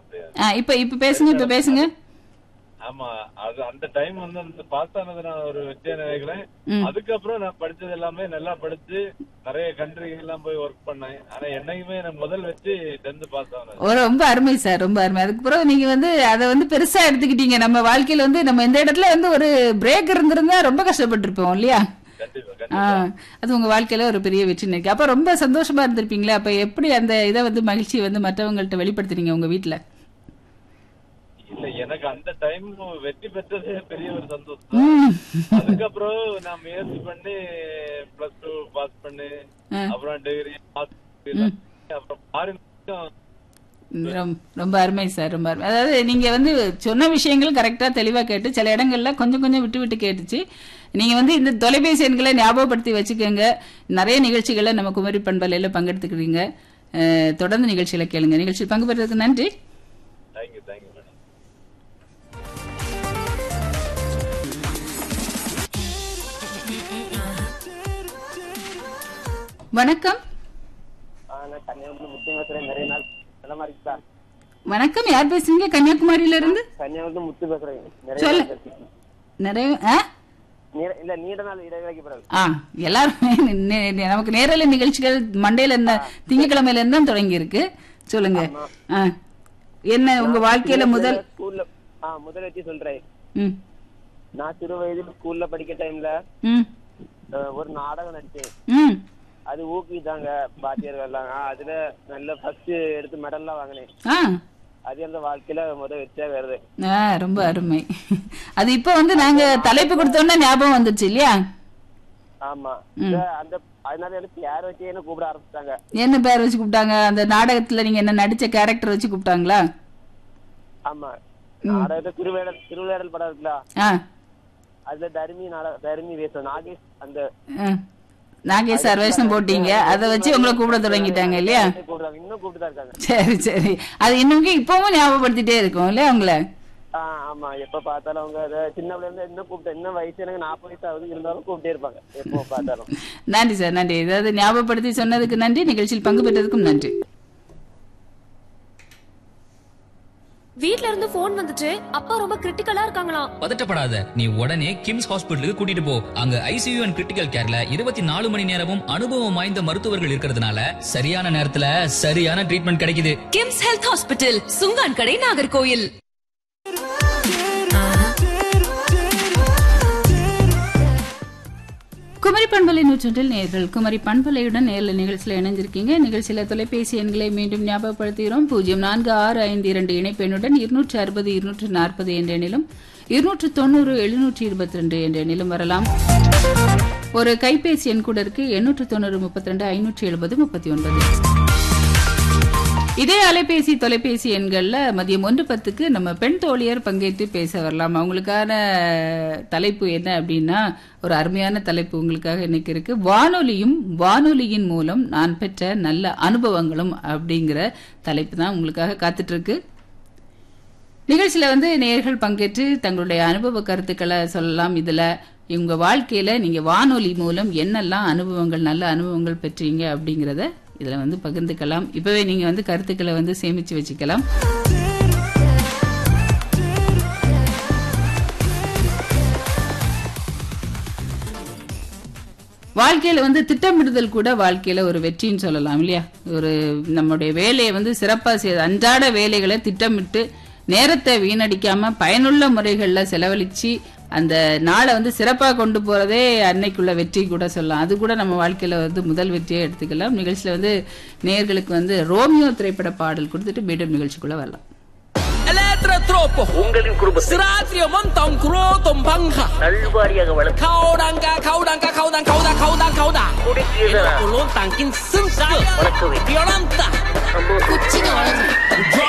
கிடையாது ஆ, இப்ப இப்ப பேசுங்க இப்ப பேசுங்க ஆமா அது அந்த டைம் வந்து அந்த பாஸ் ஆனது நான் ஒரு வெற்றியா நினைக்கிறேன் ம். அதுக்கப்புறம் நான் படிச்சது எல்லாமே நல்லா படிச்சு நிறைய கண்ட்ரி எல்லாம் போய் ஒர்க் பண்ணேன் ஆனா என்னைக்குமே எனக்கு முதல் வச்சு டென்த் பாஸ் ஆனது ஓ, ரொம்ப அருமை சார் ரொம்ப அருமை அதுக்கு பிறகு நீங்க வந்து அதை வந்து பெருசா எடுத்துக்கிட்டீங்க நம்ம வாழ்க்கையில வந்து நம்ம இந்த இடத்துல வந்து ஒரு பிரேக் இருந்திருந்தா ரொம்ப கஷ்டப்பட்டிருப்போம் இல்லையா கண்டிப்பா ஆ, கண்டிப்பா அது உங்க வாழ்க்கையில ஒரு பெரிய வெற்றி நினைக்க அப்ப ரொம்ப சந்தோஷமா இருந்திருப்பீங்களா அப்ப எப்படி அந்த இதை வந்து மகிழ்ச்சி வந்து மற்றவங்கள்ட்ட வெளிப்படுத்துறீங்க உங்க வீட்டுல இல்ல எனக்கு அந்த டைம் வெற்றி பெற்றதே பெரிய ஒரு சந்தோஷம் தான். ம். அதுக்கப்புறம் நான் முயற்சி பண்ணி பிளஸ் டூ பாஸ் பண்ணி ஆ. அப்புறம் டிகிரி அப்புறம் ஃபாரின் ரொம்ப ரொம்ப அருமை சார் ரொம்ப அருமை அதாவது நீங்க வந்து சொன்ன விஷயங்கள் கரெக்டா தெளிவா கேட்டு சில இடங்கள்ல கொஞ்சம் கொஞ்சம் விட்டு விட்டு கேட்டுச்சு நீங்க வந்து இந்த தொலைபேசி எண்களை ஞாபகப்படுத்தி வச்சுக்கோங்க நிறைய நிகழ்ச்சிகளை நம்ம குமரி பண்பலையில பங்கெடுத்துக்கிறீங்க அஹ், தொடர்ந்து நிகழ்ச்சியில கேளுங்க நிகழ்ச்சியில் பங்கு பெற்றதுக்கு நன்றி தேங்க்யூ தேங்க்யூ மேடம் வணக்கம் நான் கன்னியாகுமரி முத்து பேசுறேன் நிறைய நாள் நல்லமா இருக்குதா வணக்கம் யார் பேசுறீங்க கன்னியாகுமரியில இருந்து கன்னியாகுமரி முத்து பேசுறேன் நிறைய சொல்லு. நாள் பேசி. நிறைய ஆ? நீ- இல்ல நீண்ட நாள் இடைவேளைக்கு பிறகு ஆ எல்லாருமே நே- நே- நமக்கு நேரலை நிகழ்ச்சிகள் மண்டேல இருந்த திங்கக்கிழமையில இருந்து தான் தொடங்கி இருக்கு சொல்லுங்க ஆ. என்ன உங்க வாழ்க்கையில முதல் ஸ்கூல்ல ஆ முதல் வச்சு சொல்றேன் ம் நான் சிறு வயதில் ஸ்கூல்ல படிக்க டைம்ல ம் ஒரு நாடகம் நடிச்சேன் ம் அது ஊக்குவித்தாங்க பாட்டியர்கள் எல்லாம் ஆ, அதுல நல்ல ஃபர்ஸ்ட் எடுத்து மெடல்லாம் வாங்கினேன் ஆ அது அந்த வாழ்க்கையில முதல் வெற்றியா வருது ஆ ரொம்ப அருமை அது இப்போ வந்து நாங்க தலைப்பு கொடுத்தோம்னா ஞாபகம் வந்துச்சு இல்லையா ஆமா இந்த- அந்த அதனால எனக்கு யார் வச்சு என்ன கூப்பிட ஆரம்பிச்சிட்டாங்க என்ன பேர் வச்சு கூப்பிட்டாங்க அந்த நாடகத்துல நீங்க என்ன நடிச்ச கேரக்டர் வச்சு கூப்பிட்டாங்களா ஆமா நாடகத்தை திருவிழாடல் திருவிழாடல் படம் இருக்குல்ல ஆ அதுல தர்மி நாடக தர்மி வேஷம் நாகேஷ் அந்த ஆ. நாகேஷ் சார் வேஷம் போட்டீங்க அதை வச்சு உங்களை கூப்பிட தொடங்கிட்டாங்க இல்லையா கூப்பிடுறாங்க இன்னும் கூப்பிட்டு தான் இருக்காங்க சரி சரி அது இன்னும் இப்பவும் ஞாபகப்படுத்திட்டே இருக்கும் இல்லையா உங்களை ஆ, ஆமா எப்ப பார்த்தாலும் அவங்க அதை சின்ன பிள்ளைல இருந்து இன்னும் கூப்பிட்டு இன்னும் வயசு எனக்கு நாற்பது வயசு ஆகுது இருந்தாலும் கூப்பிட்டே இருப்பாங்க எப்போ பார்த்தாலும் நன்றி சார் நன்றி ஏதாவது ஞாபகப்படுத்தி சொன்னதுக்கு நன்றி நிகழ்ச்சியில் பங்கு பெற்றதுக்கும் நன்றி வீட்ல இருந்து போன் வந்துச்சு அப்பா ரொம்ப கிரிட்டிக்கலா இருக்காங்களாம் பதட்டப்படாத நீ உடனே கிம்ஸ் ஹாஸ்பிட்டலுக்கு கூட்டிட்டு போ அங்க ஐசியூ அண்ட் கிரிட்டிக்கல் கேர்ல இருபத்தி நாலு மணி நேரமும் அனுபவம் வாய்ந்த மருத்துவர்கள் இருக்கிறதுனால சரியான நேரத்துல சரியான ட்ரீட்மெண்ட் கிடைக்குது கிம்ஸ் ஹெல்த் ஹாஸ்பிட்டல் சுங்கான் கடை நாகர்கோயில் குமரி பண்பலை நூற்றொன்றில் நேர்கள் குமரி பண்பலையுடன் நேரில் நிகழ்ச்சியில் இணைஞ்சிருக்கீங்க நிகழ்ச்சியில தொலைபேசி எண்களை மீண்டும் ஞாபகப்படுத்துகிறோம் பூஜ்ஜியம் நான்கு ஆறு ஐந்து இரண்டு இணைப்பெண்ணுடன் இருநூற்று அறுபது இருநூற்று நாற்பது என்ற எண்ணிலும் இருநூற்று தொண்ணூறு எழுநூற்றி இருபத்தி ரெண்டு என்ற எண்ணிலும் வரலாம் ஒரு கைபேசி எண் கூட இருக்கு எண்ணூற்று தொண்ணூறு முப்பத்தி ரெண்டு ஐநூற்றி எழுபது முப்பத்தி ஒன்பது இதே அலைபேசி தொலைபேசி எண்கள்ல மதியம் ஒன்று பத்துக்கு நம்ம பெண் தோழியர் பங்கேற்று பேச வரலாம் அவங்களுக்கான தலைப்பு என்ன அப்படின்னா ஒரு அருமையான தலைப்பு உங்களுக்காக இன்னைக்கு இருக்கு வானொலியும் வானொலியின் மூலம் நான் பெற்ற நல்ல அனுபவங்களும் அப்படிங்கிற தலைப்பு தான் உங்களுக்காக காத்துட்டு இருக்கு நிகழ்ச்சியில வந்து நேயர்கள் பங்கேற்று தங்களுடைய அனுபவ கருத்துக்களை சொல்லலாம் இதுல உங்க வாழ்க்கையில நீங்க வானொலி மூலம் என்னெல்லாம் அனுபவங்கள் நல்ல அனுபவங்கள் பெற்றீங்க அப்படிங்கறத இதுல வந்து பகிர்ந்துக்கலாம் இப்பவே நீங்க வந்து கருத்துக்களை வந்து சேமிச்சு வச்சுக்கலாம் வாழ்க்கையில வந்து திட்டமிடுதல் கூட வாழ்க்கையில ஒரு வெற்றின்னு சொல்லலாம் இல்லையா ஒரு நம்முடைய வேலையை வந்து சிறப்பா செய்ய அன்றாட வேலைகளை திட்டமிட்டு நேரத்தை வீணடிக்காம பயனுள்ள முறைகள்ல செலவழிச்சு அந்த நாளை வந்து சிறப்பா கொண்டு போறதே அன்னைக்குள்ள வெற்றி கூட சொல்லலாம் அது கூட நம்ம வாழ்க்கையில வந்து முதல் வெற்றியை எடுத்துக்கலாம் நிகழ்ச்சியில வந்து நேயர்களுக்கு வந்து ரோமியோ திரைப்பட பாடல் கொடுத்துட்டு மீண்டும் நிகழ்ச்சிக்குள்ள வரலாம் Elettra troppo உங்களின் குடும்பத்தை Strazio monton croton banca நல்வாரியாக வளர்த்து Kaudanga kaudanga kaudan kauda kaudan kauda குடித்தீர்களா Ulun tangkin sensio வளர்க்க வேண்டும் Violenta சந்தோஷம் குச்சிங்க வளர்ந்து